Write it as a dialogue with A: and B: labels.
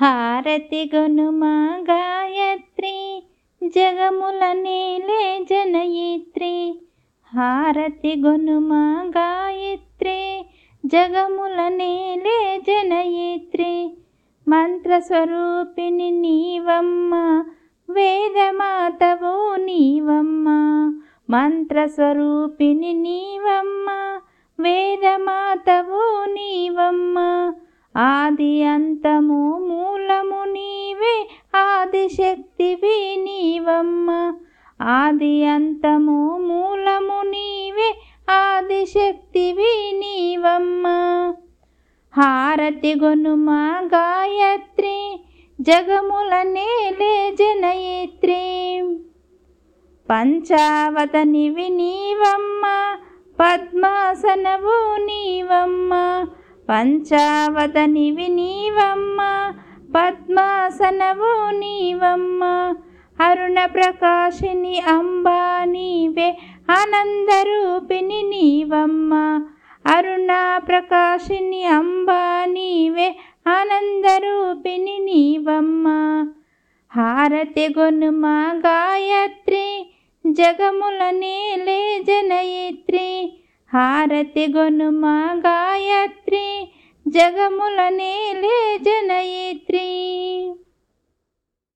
A: హారతి గొనుమా గాయత్రి జగముల నేలే జనయిత్రి హారతి గొనుమా గాయత్రి జగముల నేలే జనయిత్రి మంత్రస్వరూపిణి నీవమ్మ వేదమాతవు నీవమ్మ మంత్రస్వరూపిణి నీవమ్మ వేదమాతవు నీవమ్మ ఆది అంతము మూలము నీవే ఆదిశక్తివి నీవమ్మ ఆది అంతము మూలము నీవే ఆదిశక్తివి నీవమ్మ హారతి గొనుమా గాయత్రి జగముల నేలే జనయిత్రి పంచావతనివి నీవమ్మ పద్మాసనవు నీవమ్మ పంచావతనివి నీవమ్మ పద్మాసనవు నీవమ్మ అరుణ ప్రకాశిని అంబా నీవే ఆనందరూపిణి నీవమ్మ అరుణ ప్రకాశిని అంబా నీవే ఆనందరూపిణి నీవమ్మ హారతి గొనుమా గాయత్రి జగముల నేలే జనయిత్రి హారతి గొనుమా గాయత్రి జగముల నేలే జనయిత్రి